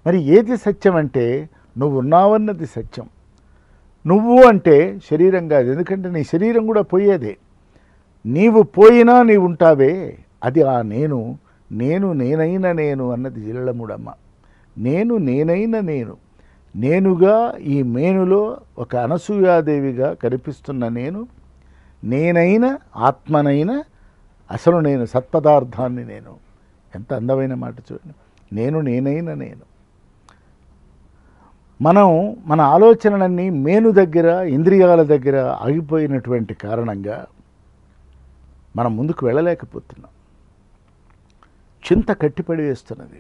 మరి ఏది సత్యం అంటే నువ్వు ఉన్నావన్నది సత్యం నువ్వు అంటే శరీరం కాదు ఎందుకంటే నీ శరీరం కూడా పోయేదే నీవు పోయినా నీవు ఉంటావే అది ఆ నేను నేను నేనైన నేను అన్నది జిల్లముడమ్మ నేను నేనైన నేను నేనుగా ఈ మేనులో ఒక అనసూయాదేవిగా కనిపిస్తున్న నేను నేనైన ఆత్మనైన అసలు నేను సత్పదార్థాన్ని నేను ఎంత అందమైన మాట చూడండి నేను నేనైన నేను మనం మన ఆలోచనలన్నీ మేను దగ్గర ఇంద్రియాల దగ్గర ఆగిపోయినటువంటి కారణంగా మనం ముందుకు వెళ్ళలేకపోతున్నాం చింత కట్టిపడి వేస్తున్నది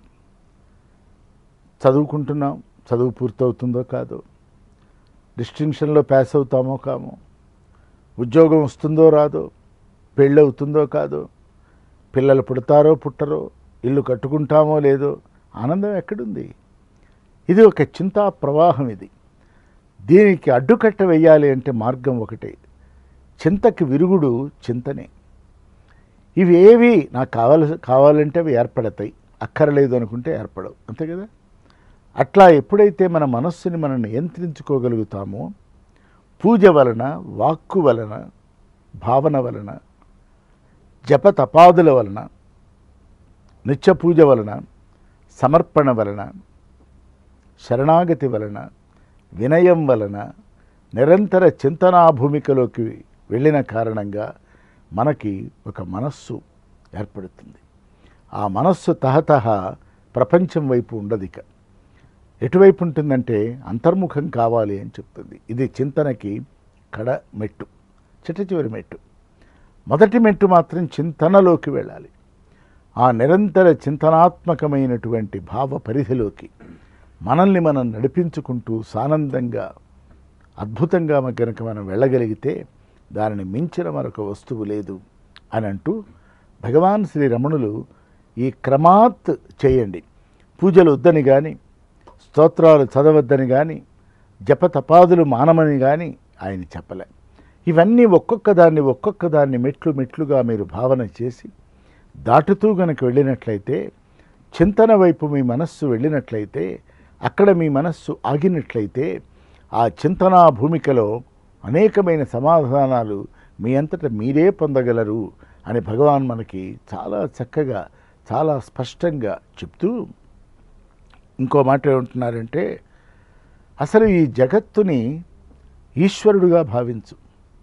చదువుకుంటున్నాం చదువు పూర్తవుతుందో కాదో డిస్టింక్షన్లో పాస్ అవుతామో కామో ఉద్యోగం వస్తుందో రాదో పెళ్ళి అవుతుందో కాదో పిల్లలు పుడతారో పుట్టరో ఇల్లు కట్టుకుంటామో లేదో ఆనందం ఎక్కడుంది ఇది ఒక చింతా ప్రవాహం ఇది దీనికి అడ్డుకట్ట వేయాలి అంటే మార్గం ఒకటే చింతకి విరుగుడు చింతనే ఇవి ఏవి నాకు కావాలి కావాలంటే అవి ఏర్పడతాయి అక్కర్లేదు అనుకుంటే ఏర్పడవు అంతే కదా అట్లా ఎప్పుడైతే మన మనస్సుని మనం నియంత్రించుకోగలుగుతామో పూజ వలన వాక్కు వలన భావన వలన జప తపాదుల వలన నిత్య పూజ వలన సమర్పణ వలన శరణాగతి వలన వినయం వలన నిరంతర చింతనా భూమికలోకి వెళ్ళిన కారణంగా మనకి ఒక మనస్సు ఏర్పడుతుంది ఆ మనస్సు తహతహ ప్రపంచం వైపు ఉండదు ఇక ఎటువైపు ఉంటుందంటే అంతర్ముఖం కావాలి అని చెప్తుంది ఇది చింతనకి కడ మెట్టు చిట్ట చివరి మెట్టు మొదటి మెట్టు మాత్రం చింతనలోకి వెళ్ళాలి ఆ నిరంతర చింతనాత్మకమైనటువంటి భావ పరిధిలోకి మనల్ని మనం నడిపించుకుంటూ సానందంగా అద్భుతంగా మ- గనుక మనం వెళ్ళగలిగితే దానిని మించిన మరొక వస్తువు లేదు అని అంటూ భగవాన్ శ్రీ రమణులు ఈ క్రమాత్ చేయండి పూజలు వద్దని కానీ స్తోత్రాలు చదవద్దని కానీ జప తపాదులు మానమని కానీ ఆయన చెప్పలే ఇవన్నీ ఒక్కొక్క దాన్ని ఒక్కొక్క దాన్ని మెట్లు మెట్లుగా మీరు భావన చేసి దాటుతూ గనక వెళ్ళినట్లయితే చింతన వైపు మీ మనస్సు వెళ్ళినట్లయితే అక్కడ మీ మనస్సు ఆగినట్లయితే ఆ చింతనా భూమికలో అనేకమైన సమాధానాలు మీ అంతట మీరే పొందగలరు అని భగవాన్ మనకి చాలా చక్కగా చాలా స్పష్టంగా చెప్తూ ఇంకో మాట ఏమంటున్నారంటే అసలు ఈ జగత్తుని ఈశ్వరుడుగా భావించు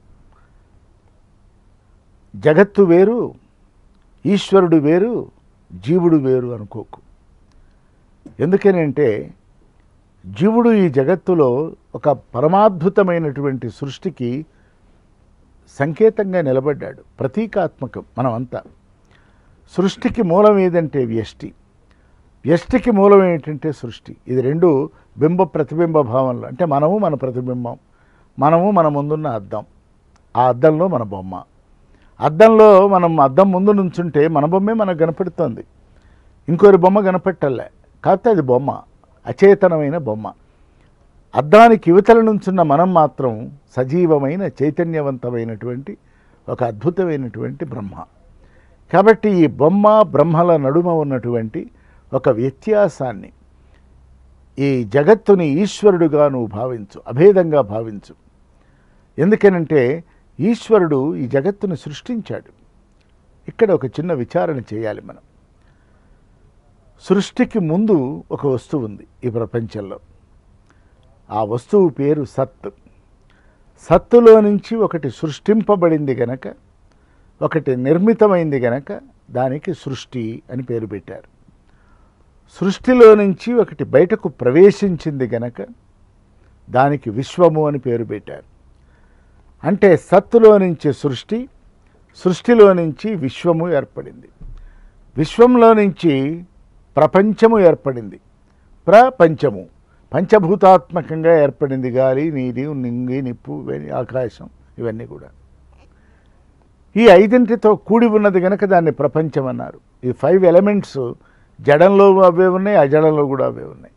జగత్తు వేరు ఈశ్వరుడు వేరు జీవుడు వేరు అనుకోకు ఎందుకనంటే జీవుడు ఈ జగత్తులో ఒక పరమాద్భుతమైనటువంటి సృష్టికి సంకేతంగా నిలబడ్డాడు ప్రతీకాత్మకం మనమంతా సృష్టికి మూలం ఏదంటే వ్యష్టి వ్యష్టికి మూలం ఏంటంటే సృష్టి ఇది రెండు బింబ ప్రతిబింబ భావనలు అంటే మనము మన ప్రతిబింబం మనము మన ముందున్న అద్దం ఆ అద్దంలో మన బొమ్మ అద్దంలో మనం అద్దం ముందు నుంచుంటే మన బొమ్మే మనకు కనపడుతుంది ఇంకోరి బొమ్మ కనపట్టలే కాకపోతే అది బొమ్మ అచేతనమైన బొమ్మ అద్దానికి యువతల నుంచున్న మనం మాత్రం సజీవమైన చైతన్యవంతమైనటువంటి ఒక అద్భుతమైనటువంటి బ్రహ్మ కాబట్టి ఈ బొమ్మ బ్రహ్మల నడుమ ఉన్నటువంటి ఒక వ్యత్యాసాన్ని ఈ జగత్తుని ఈశ్వరుడుగా నువ్వు భావించు అభేదంగా భావించు ఎందుకనంటే ఈశ్వరుడు ఈ జగత్తును సృష్టించాడు ఇక్కడ ఒక చిన్న విచారణ చేయాలి మనం సృష్టికి ముందు ఒక వస్తువు ఉంది ఈ ప్రపంచంలో ఆ వస్తువు పేరు సత్ సత్తులో నుంచి ఒకటి సృష్టింపబడింది గనక ఒకటి నిర్మితమైంది గనక దానికి సృష్టి అని పేరు పెట్టారు సృష్టిలో నుంచి ఒకటి బయటకు ప్రవేశించింది గనక దానికి విశ్వము అని పేరు పెట్టారు అంటే సత్తులో నుంచి సృష్టి సృష్టిలో నుంచి విశ్వము ఏర్పడింది విశ్వంలో నుంచి ప్రపంచము ఏర్పడింది ప్రపంచము పంచభూతాత్మకంగా ఏర్పడింది గాలి నీరు నింగి నిప్పు ఇవన్నీ, ఆకాశం ఇవన్నీ కూడా ఈ ఐదింటితో కూడి ఉన్నది కనుక దాన్ని ప్రపంచం అన్నారు ఈ ఫైవ్ ఎలిమెంట్స్ జడంలో అవే ఉన్నాయి అజడంలో కూడా అవే ఉన్నాయి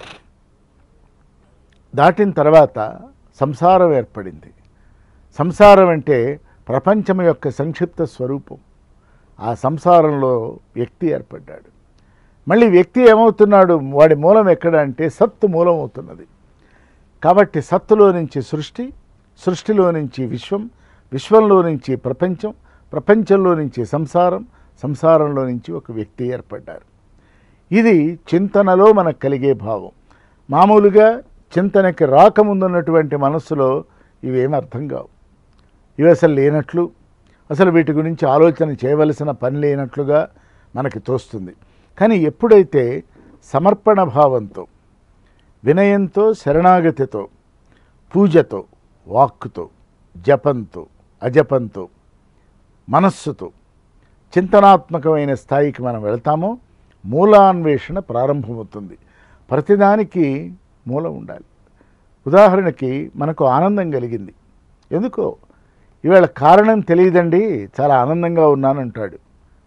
దాటిన తర్వాత సంసారం ఏర్పడింది సంసారం అంటే ప్రపంచం యొక్క సంక్షిప్త స్వరూపం ఆ సంసారంలో వ్యక్తి ఏర్పడ్డాడు మళ్ళీ వ్యక్తి ఏమవుతున్నాడు వాడి మూలం ఎక్కడ అంటే సత్తు మూలం అవుతున్నది కాబట్టి సత్తులో నుంచి సృష్టి సృష్టిలో నుంచి విశ్వం విశ్వంలో నుంచి ప్రపంచం ప్రపంచంలో నుంచి సంసారం సంసారంలో నుంచి ఒక వ్యక్తి ఏర్పడ్డారు ఇది చింతనలో మనకు కలిగే భావం మామూలుగా చింతనకి రాకముందున్నటువంటి మనస్సులో ఇవేమి అర్థం కావు ఇవి అసలు లేనట్లు అసలు వీటి గురించి ఆలోచన చేయవలసిన పని లేనట్లుగా మనకి తోస్తుంది కానీ ఎప్పుడైతే సమర్పణ భావంతో వినయంతో శరణాగతితో పూజతో వాక్కుతో జపంతో అజపంతో మనస్సుతో చింతనాత్మకమైన స్థాయికి మనం వెళ్తామో మూలాన్వేషణ ప్రారంభమవుతుంది ప్రతిదానికి మూలం ఉండాలి ఉదాహరణకి మనకు ఆనందం కలిగింది ఎందుకో ఇవాళ కారణం తెలియదండి చాలా ఆనందంగా ఉన్నానంటాడు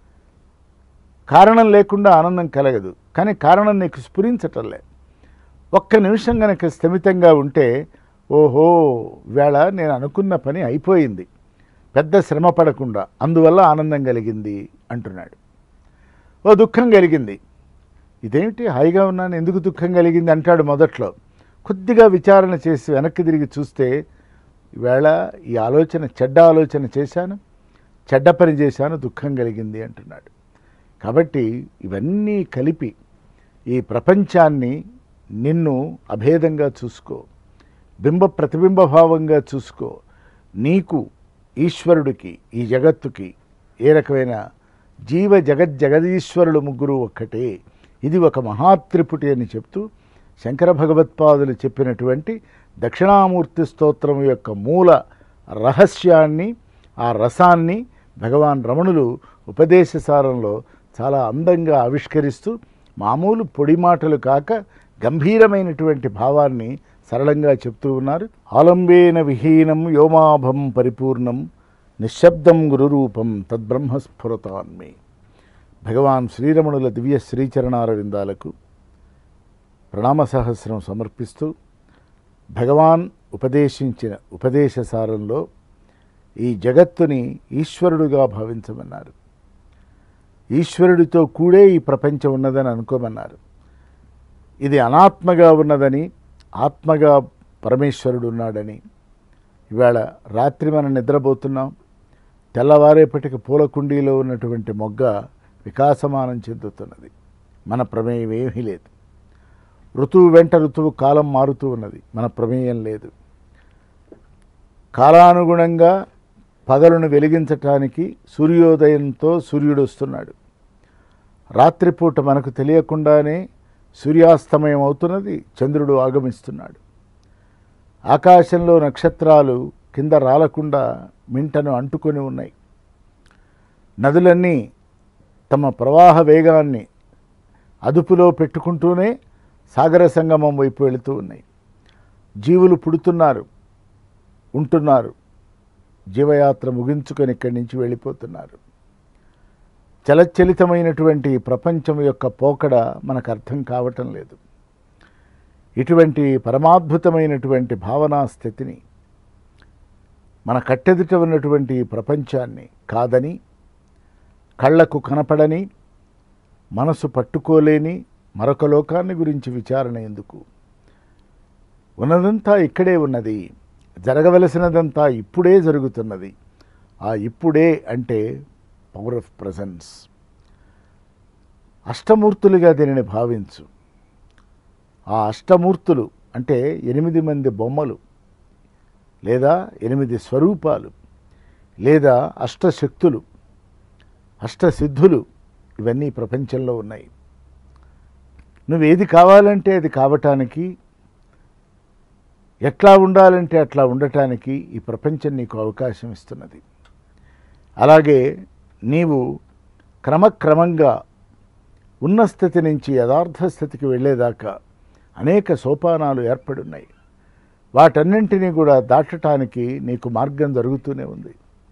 కారణం లేకుండా ఆనందం కలగదు కానీ కారణం నీకు స్ఫురించటంలే ఒక్క నిమిషం కనుక స్థిమితంగా ఉంటే ఓహో ఇవాళ నేను అనుకున్న పని అయిపోయింది పెద్ద శ్రమ పడకుండా అందువల్ల ఆనందం కలిగింది అంటున్నాడు ఓ దుఃఖం కలిగింది ఇదేమిటి హాయిగా ఉన్నాను ఎందుకు దుఃఖం కలిగింది అంటాడు మొదట్లో కొద్దిగా విచారణ చేసి వెనక్కి తిరిగి చూస్తే ఈవేళ ఈ ఆలోచన చెడ్డ ఆలోచన చేశాను చెడ్డ పని చేశాను దుఃఖం కలిగింది అంటున్నాడు కాబట్టి ఇవన్నీ కలిపి ఈ ప్రపంచాన్ని నిన్ను అభేదంగా చూసుకో బింబ ప్రతిబింబ భావంగా చూసుకో నీకు ఈశ్వరుడికి ఈ జగత్తుకి ఏ రకమైన జీవ జగత్ జగదీశ్వరుడు ముగ్గురు ఒక్కటే ఇది ఒక మహాత్రిపుటి అని చెప్తూ శంకర భగవత్పాదులు చెప్పినటువంటి దక్షిణామూర్తి స్తోత్రం యొక్క మూల రహస్యాన్ని ఆ రసాన్ని భగవాన్ రమణులు ఉపదేశసారంలో చాలా అందంగా ఆవిష్కరిస్తూ మామూలు పొడి మాటలు కాక గంభీరమైనటువంటి భావాన్ని సరళంగా చెప్తూ ఉన్నారు ఆలంబేన విహీనం వ్యోమాభం పరిపూర్ణం నిశ్శబ్దం గురురూపం తద్బ్రహ్మస్ఫురతాన్మే భగవాన్ శ్రీరమణుల దివ్య శ్రీచరణారవిందాలకు ప్రణామ సహస్రం సమర్పిస్తూ భగవాన్ ఉపదేశించిన ఉపదేశసారంలో ఈ జగత్తుని ఈశ్వరుడుగా భావించమన్నారు ఈశ్వరుడితో కూడే ఈ ప్రపంచం ఉన్నదని అనుకోమన్నారు ఇది అనాత్మగా ఉన్నదని ఆత్మగా పరమేశ్వరుడు ఉన్నాడని ఇవాళ రాత్రి మనం నిద్రపోతున్నాం తెల్లవారేపటికి పూల కుండీలో ఉన్నటువంటి మొగ్గ వికాసమానం చెందుతున్నది మన ప్రమేయం ఏమీ లేదు ఋతువు వెంట ఋతువు కాలం మారుతూ ఉన్నది మన ప్రమేయం లేదు కాలానుగుణంగా పగలును వెలిగించటానికి సూర్యోదయంతో సూర్యుడు వస్తున్నాడు రాత్రిపూట మనకు తెలియకుండానే సూర్యాస్తమయం అవుతున్నది చంద్రుడు ఆగమిస్తున్నాడు ఆకాశంలో నక్షత్రాలు కింద రాలకుండా మింటను అంటుకొని ఉన్నాయి నదులన్నీ తమ ప్రవాహ వేగాన్ని అదుపులో పెట్టుకుంటూనే సాగర సంగమం వైపు వెళుతూ ఉన్నాయి జీవులు పుడుతున్నారు ఉంటున్నారు జీవయాత్ర ముగించుకొని ఇక్కడి నుంచి వెళ్ళిపోతున్నారు చలచలితమైనటువంటి ఈ ప్రపంచం యొక్క పోకడ మనకు అర్థం కావటం లేదు ఇటువంటి పరమాద్భుతమైనటువంటి భావనా స్థితిని మన కట్టెదుట ఉన్నటువంటి ఈ ప్రపంచాన్ని కాదని కళ్ళకు కనపడని మనసు పట్టుకోలేని మరొక లోకాన్ని గురించి విచారణ ఎందుకు ఉన్నదంతా ఇక్కడే ఉన్నది జరగవలసినదంతా ఇప్పుడే జరుగుతున్నది ఆ ఇప్పుడే అంటే పవర్ ఆఫ్ ప్రజెన్స్ అష్టమూర్తులుగా దీనిని భావించు ఆ అష్టమూర్తులు అంటే ఎనిమిది మంది బొమ్మలు లేదా ఎనిమిది స్వరూపాలు లేదా అష్టశక్తులు అష్టసిద్ధులు ఇవన్నీ ప్రపంచంలో ఉన్నాయి నువ్వేది కావాలంటే అది కావటానికి ఎట్లా ఉండాలంటే అట్లా ఉండటానికి ఈ ప్రపంచం నీకు అవకాశం ఇస్తున్నది అలాగే నీవు క్రమక్రమంగా ఉన్న స్థితి నుంచి యథార్థ స్థితికి వెళ్ళేదాకా అనేక సోపానాలు ఏర్పడున్నాయి వాటన్నింటినీ కూడా దాటటానికి నీకు మార్గం జరుగుతూనే ఉంది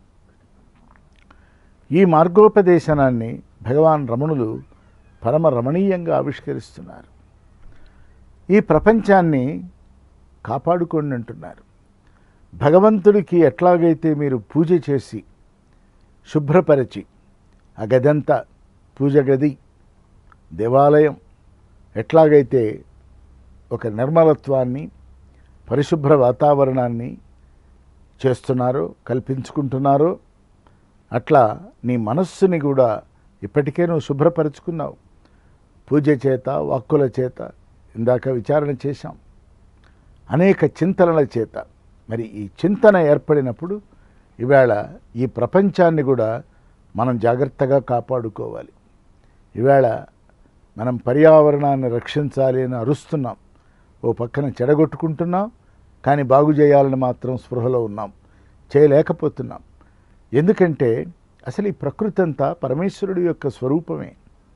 ఈ మార్గోపదేశనాన్ని భగవాన్ రమణులు పరమ రమణీయంగా ఆవిష్కరిస్తున్నారు ఈ ప్రపంచాన్ని కాపాడుకోండి అంటున్నారు భగవంతుడికి ఎట్లాగైతే మీరు పూజ చేసి శుభ్రపరిచి ఆ గదంతా పూజ గది దేవాలయం ఎట్లాగైతే ఒక నిర్మలత్వాన్ని పరిశుభ్ర వాతావరణాన్ని చేస్తున్నారో కల్పించుకుంటున్నారో అట్లా నీ మనస్సుని కూడా ఇప్పటికే నువ్వు శుభ్రపరుచుకున్నావు పూజ చేత వాక్కుల చేత ఇందాక విచారణ చేశాం అనేక చింతనల చేత మరి ఈ చింతన ఏర్పడినప్పుడు ఇవాళ ఈ ప్రపంచాన్ని కూడా మనం జాగ్రత్తగా కాపాడుకోవాలి ఇవాళ మనం పర్యావరణాన్ని రక్షించాలి అని అరుస్తున్నాం ఓ పక్కన చెడగొట్టుకుంటున్నాం కానీ బాగు చేయాలని మాత్రం స్పృహలో ఉన్నాం చేయలేకపోతున్నాం ఎందుకంటే అసలు ఈ ప్రకృతి అంతా పరమేశ్వరుడి యొక్క స్వరూపమే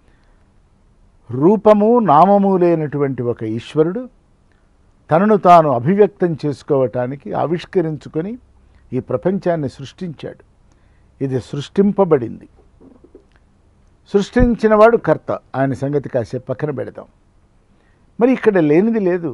రూపము నామము లేనటువంటి ఒక ఈశ్వరుడు తనను తాను అభివ్యక్తం చేసుకోవటానికి ఆవిష్కరించుకొని ఈ ప్రపంచాన్ని సృష్టించాడు ఇది సృష్టింపబడింది సృష్టించినవాడు కర్త ఆయన సంగతి కాసేపు పక్కన పెడదాం మరి ఇక్కడ లేనిది లేదు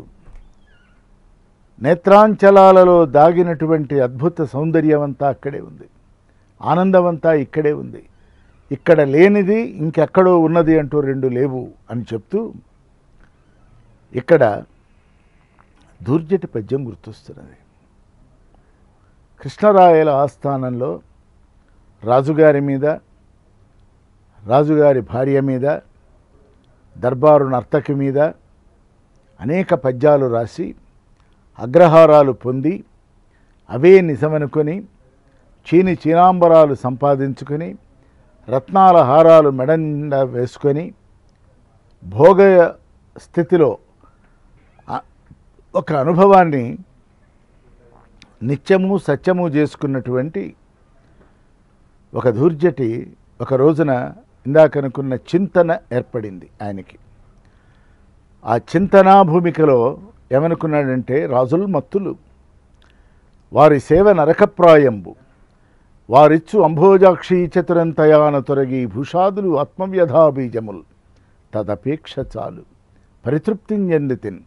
నేత్రాంచలాలలో దాగినటువంటి అద్భుత సౌందర్యం అంతా అక్కడే ఉంది ఆనందమంతా ఇక్కడే ఉంది ఇక్కడ లేనిది ఇంకెక్కడో ఉన్నది అంటూ రెండు లేవు అని చెప్తూ ఇక్కడ దూర్జటి పద్యం గుర్తొస్తున్నది కృష్ణరాయల ఆస్థానంలో రాజుగారి మీద రాజుగారి భార్య మీద దర్బారు నర్తకి మీద అనేక పద్యాలు రాసి అగ్రహారాలు పొంది అవే నిజమనుకొని చీని చీనాంబరాలు సంపాదించుకొని రత్నాల హారాలు మెడ నిండా వేసుకొని భోగ స్థితిలో ఆ- ఒక అనుభవాన్ని నిత్యము సత్యము చేసుకున్నటువంటి ఒక దూర్జటి ఒక రోజున ఇందాకనుకున్న చింతన ఏర్పడింది ఆయనకి ఆ చింతనా భూమికలో ఏమనుకున్నాడంటే రాజులు మత్తులు వారి సేవ నరకప్రాయంబు వారిచ్చు అంభోజాక్షి చతురంతయాన తొరగి భూషాదులు ఆత్మవ్యధాబీజముల్ తదపేక్ష చాలు పరితృప్తిని చెందితిన్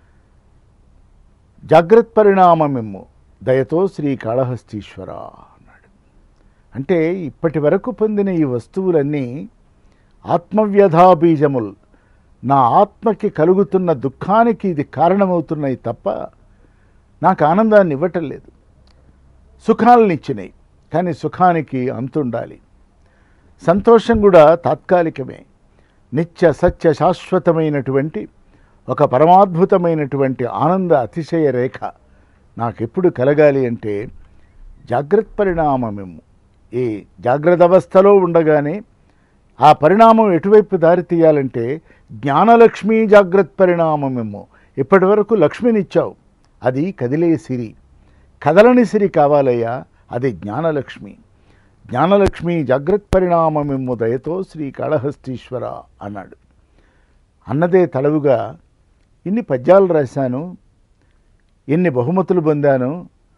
జాగ్రత్త పరిణామమిమ్ము దయతో శ్రీ కాళహస్తీశ్వర అన్నాడు అంటే ఇప్పటి వరకు పొందిన ఈ వస్తువులన్నీ ఆత్మవ్యధాబీజముల్ నా ఆత్మకి కలుగుతున్న దుఃఖానికి ఇది కారణమవుతున్నాయి తప్ప నాకు ఆనందాన్ని ఇవ్వటం లేదు సుఖాలను ఇచ్చినాయి కానీ సుఖానికి అంతుండాలి సంతోషం కూడా తాత్కాలికమే నిత్య సత్య శాశ్వతమైనటువంటి ఒక పరమాద్భుతమైనటువంటి ఆనంద అతిశయ రేఖ నాకెప్పుడు కలగాలి అంటే జాగ్రత్త పరిణామమేము ఈ జాగ్రత్త అవస్థలో ఉండగానే ఆ పరిణామం ఎటువైపు దారి తీయాలంటే జ్ఞానలక్ష్మీ జాగ్రత్త పరిణామమేమో ఇప్పటి వరకు లక్ష్మినిచ్చావు అది కదిలే సిరి కదలని సిరి కావాలయ్యా అది జ్ఞానలక్ష్మి జ్ఞానలక్ష్మి జాగ్రత్త పరిణామమిమ్ము దయతో శ్రీ కాళహస్తీశ్వర అన్నాడు అన్నదే తడవుగా ఇన్ని పద్యాలు రాశాను ఎన్ని బహుమతులు పొందాను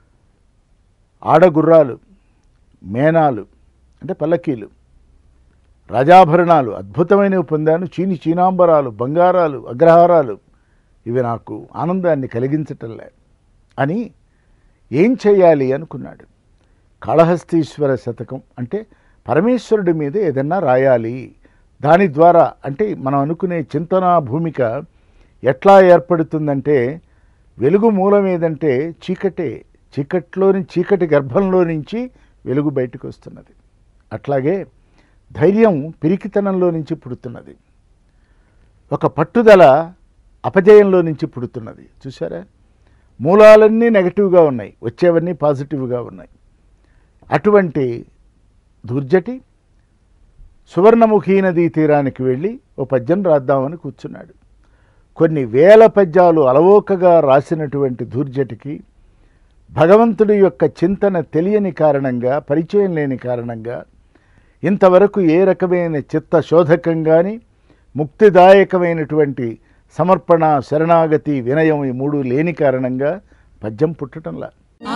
ఆడగుర్రాలు మేనాలు అంటే పల్లకీలు రాజాభరణాలు అద్భుతమైనవి పొందాను చీని చీనాంబరాలు బంగారాలు అగ్రహారాలు ఇవి నాకు ఆనందాన్ని కలిగించటంలే అని ఏం చేయాలి అనుకున్నాడు కాళహస్తీశ్వర శతకం అంటే పరమేశ్వరుడి మీద ఏదన్నా రాయాలి దాని ద్వారా అంటే మనం అనుకునే చింతనా భూమిక ఎట్లా ఏర్పడుతుందంటే వెలుగు మూలం ఏదంటే చీకటే చీకట్లోని చీకటి గర్భంలో నుంచి వెలుగు బయటకు వస్తున్నది అట్లాగే ధైర్యం పిరికితనంలో నుంచి పుడుతున్నది ఒక పట్టుదల అపజయంలో నుంచి పుడుతున్నది చూసారా మూలాలన్నీ నెగటివ్గా ఉన్నాయి వచ్చేవన్నీ పాజిటివ్గా ఉన్నాయి అటువంటి దుర్జటి సువర్ణముఖీ నదీ తీరానికి వెళ్ళి ఓ పద్యం రాద్దామని కూర్చున్నాడు కొన్ని వేల పద్యాలు అలవోకగా రాసినటువంటి దుర్జటికి భగవంతుడి యొక్క చింతన తెలియని కారణంగా పరిచయం లేని కారణంగా ఇంతవరకు ఏ రకమైన చిత్త శోధకం కానీ ముక్తిదాయకమైనటువంటి సమర్పణ శరణాగతి వినయం ఈ మూడు లేని కారణంగా పద్యం పుట్టటంలా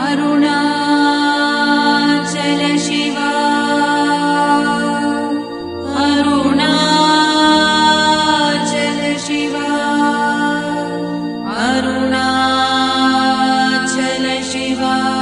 अरुणाचल शिवा अरुणाचल शिवा अरुणाचल शिवा